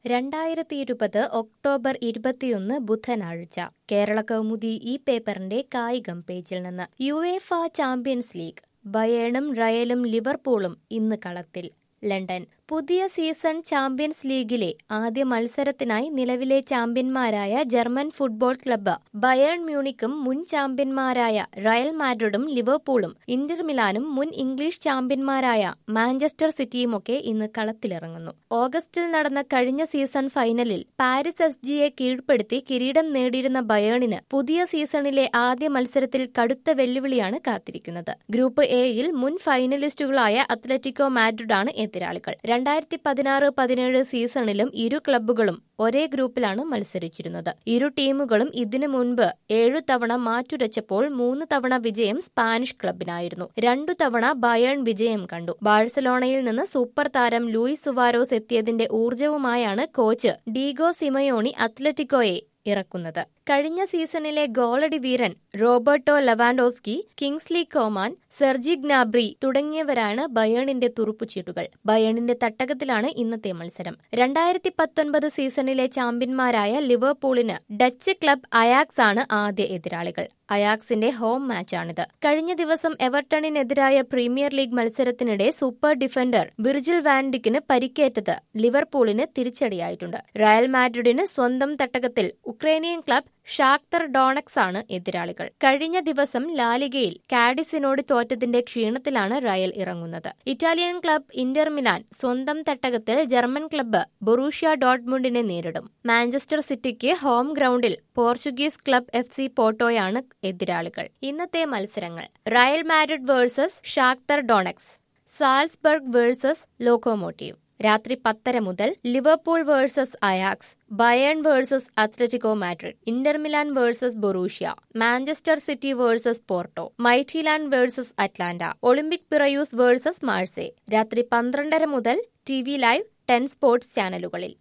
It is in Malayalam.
രണ്ടായിരത്തി ഇരുപത് ഒക്ടോബർ ഇരുപത്തിയൊന്ന് ബുധനാഴ്ച കേരള കൗമുദി ഈ പേപ്പറിന്റെ കായികം പേജിൽ നിന്ന് യുവേഫ ചാമ്പ്യൻസ് ലീഗ് ബയേണും റയലും ലിവർപൂളും ഇന്ന് കളത്തിൽ ലണ്ടൻ പുതിയ സീസൺ ചാമ്പ്യൻസ് ലീഗിലെ ആദ്യ മത്സരത്തിനായി നിലവിലെ ചാമ്പ്യന്മാരായ ജർമ്മൻ ഫുട്ബോൾ ക്ലബ്ബ് ബയേൺ മ്യൂണിക്കും മുൻ ചാമ്പ്യന്മാരായ റയൽ മാഡ്രിഡും ലിവർപൂളും ഇന്റർ മിലാനും മുൻ ഇംഗ്ലീഷ് ചാമ്പ്യന്മാരായ മാഞ്ചസ്റ്റർ സിറ്റിയുമൊക്കെ ഇന്ന് കളത്തിലിറങ്ങുന്നു ഓഗസ്റ്റിൽ നടന്ന കഴിഞ്ഞ സീസൺ ഫൈനലിൽ പാരീസ് എസ് ജിയെ കീഴ്പ്പെടുത്തി കിരീടം നേടിയിരുന്ന ബയേണിന് പുതിയ സീസണിലെ ആദ്യ മത്സരത്തിൽ കടുത്ത വെല്ലുവിളിയാണ് കാത്തിരിക്കുന്നത് ഗ്രൂപ്പ് എയിൽ മുൻ ഫൈനലിസ്റ്റുകളായ അത്ലറ്റിക്കോ മാഡ്രിഡാണ് എതിരാളികൾ രണ്ടായിരത്തി പതിനാറ് പതിനേഴ് സീസണിലും ഇരു ക്ലബ്ബുകളും ഒരേ ഗ്രൂപ്പിലാണ് മത്സരിച്ചിരുന്നത് ഇരു ടീമുകളും ഇതിനു മുൻപ് ഏഴു തവണ മാറ്റുരച്ചപ്പോൾ മൂന്ന് തവണ വിജയം സ്പാനിഷ് ക്ലബിനായിരുന്നു രണ്ടു തവണ ബയേൺ വിജയം കണ്ടു ബാഴ്സലോണയിൽ നിന്ന് സൂപ്പർ താരം ലൂയിസ് സുവാരോസ് എത്തിയതിന്റെ ഊർജവുമായാണ് കോച്ച് ഡീഗോ സിമയോണി അത്ലറ്റിക്കോയെ ഇറക്കുന്നത് കഴിഞ്ഞ സീസണിലെ ഗോളടി വീരൻ Roberto Lewandowski Kingsley Coman Serge Gnabry തുടങ്ങിയവരാണ് ബയേണിന്റെ തുറുപ്പുചീട്ടുകൾ ബയേണിന്റെ തട്ടകത്തിലാണ് ഇന്നത്തെ മത്സരം രണ്ടായിരത്തി പത്തൊൻപത് സീസണിലെ ചാമ്പ്യന്മാരായ ലിവർപൂളിന് ഡച്ച് ക്ലബ് അയാക്സ് ആണ് ആദ്യ എതിരാളികൾ അയാക്സിന്റെ ഹോം മാച്ചാണിത് കഴിഞ്ഞ ദിവസം എവർട്ടണിനെതിരായ പ്രീമിയർ ലീഗ് മത്സരത്തിനിടെ സൂപ്പർ ഡിഫൻഡർ വിർജിൽ വാൻഡിക്കിന് പരിക്കേറ്റത് ലിവർപൂളിന് തിരിച്ചടിയായിട്ടുണ്ട് റയൽ മാഡ്രിഡിന് സ്വന്തം തട്ടകത്തിൽ ഉക്രൈനിയൻ ക്ലബ് ഷാക്തർ ഡോണക്സ് ആണ് എതിരാളികൾ കഴിഞ്ഞ ദിവസം ലാലിഗയിൽ കാഡിസിനോട് തോറ്റതിന്റെ ക്ഷീണത്തിലാണ് റയൽ ഇറങ്ങുന്നത് ഇറ്റാലിയൻ ക്ലബ് ഇന്റർ മിലാൻ സ്വന്തം തട്ടകത്തിൽ ജർമ്മൻ ക്ലബ്ബ് ബൊറൂഷ്യ ഡോട്ട്മുണ്ടിനെ നേരിടും മാഞ്ചസ്റ്റർ സിറ്റിക്ക് home ground Portuguese club F C പോർട്ടോയാണ് എതിരാളികൾ ഇന്നത്തെ മത്സരങ്ങൾ Real Madrid versus Shakhtar Donetsk Salzburg versus Lokomotiv രാത്രി പത്തര മുതൽ Liverpool versus Ajax Bayern versus Atletico Madrid Inter Milan versus Borussia Manchester City versus Porto Midtjylland versus Atalanta Olympic Piraeus versus Marseille രാത്രി പന്ത്രണ്ടര മുതൽ T V live Ten Sports ചാനലുകളിൽ